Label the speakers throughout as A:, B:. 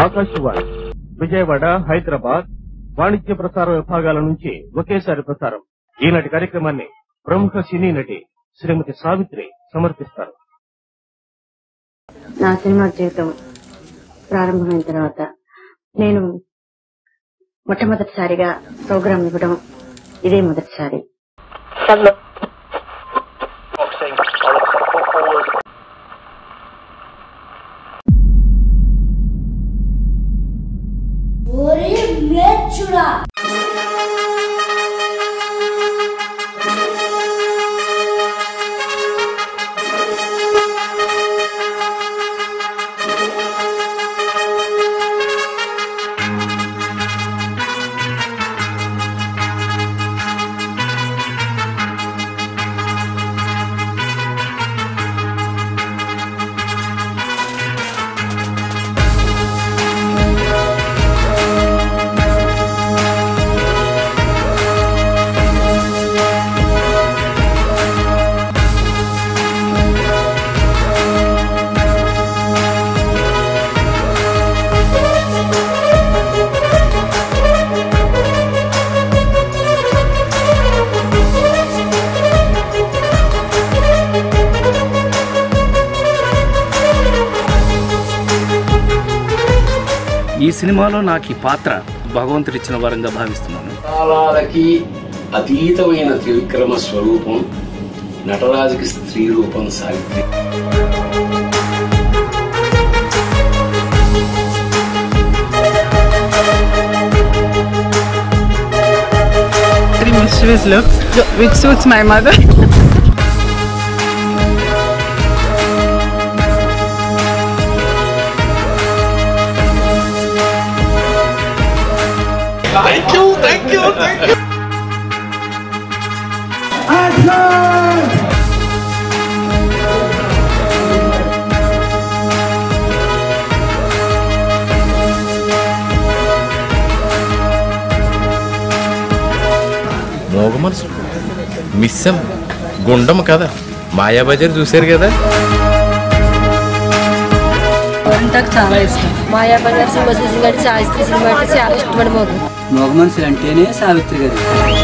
A: ఆకాశవాణి విజయవాడ హైదరాబాద్ వాణిజ్య ప్రసార విభాగాల నుంచి ఒకేసారి ప్రసారం ఈనాటి కార్యక్రమాన్ని ప్రముఖ సినీ నటి శ్రీమతి సావిత్రి సమర్పిస్తారు
B: నా సినిమా జీవితం ప్రారంభమైన తర్వాత నేను మొట్టమొదటిసారిగా ప్రోగ్రాం ఇవ్వడం ఇదే మొదటిసారి
C: ఒరే మ్లేచ్చుడా
D: ఈ సినిమాలో నాకు ఈ పాత్ర భగవంతుడిచ్చిన వరంగా భావిస్తున్నాను
E: కాలాలకి అతీతమైన త్రివిక్రమ స్వరూపం నటరాజుకి స్త్రీ రూపం Savitri
F: very mischievous look, which suits my mother.
G: మోగ మనసు మిస్సం గుండమ్మ కదా మాయాబజార్ చూశారు కదా
H: నాకు చాలా ఇష్టం మాయాబజార్ సినిమా చూసి కంటే శాస్త్రి సినిమా అంటే చాలా ఇష్టపడి పోతుంది
I: మగ మనుషులు అంటేనే సావిత్రి గారు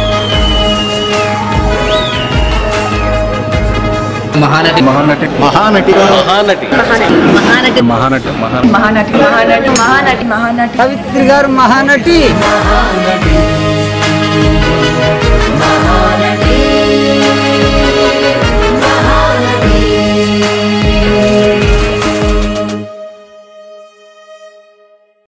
I: మహానటి మహానటి
G: మహానటి
E: మహానటి
H: మహానటి
G: మహానటి మహా
H: మహానటి మహానటి మహానటి మహానటి
I: సావిత్రి గారు మహానటి
H: మహానటి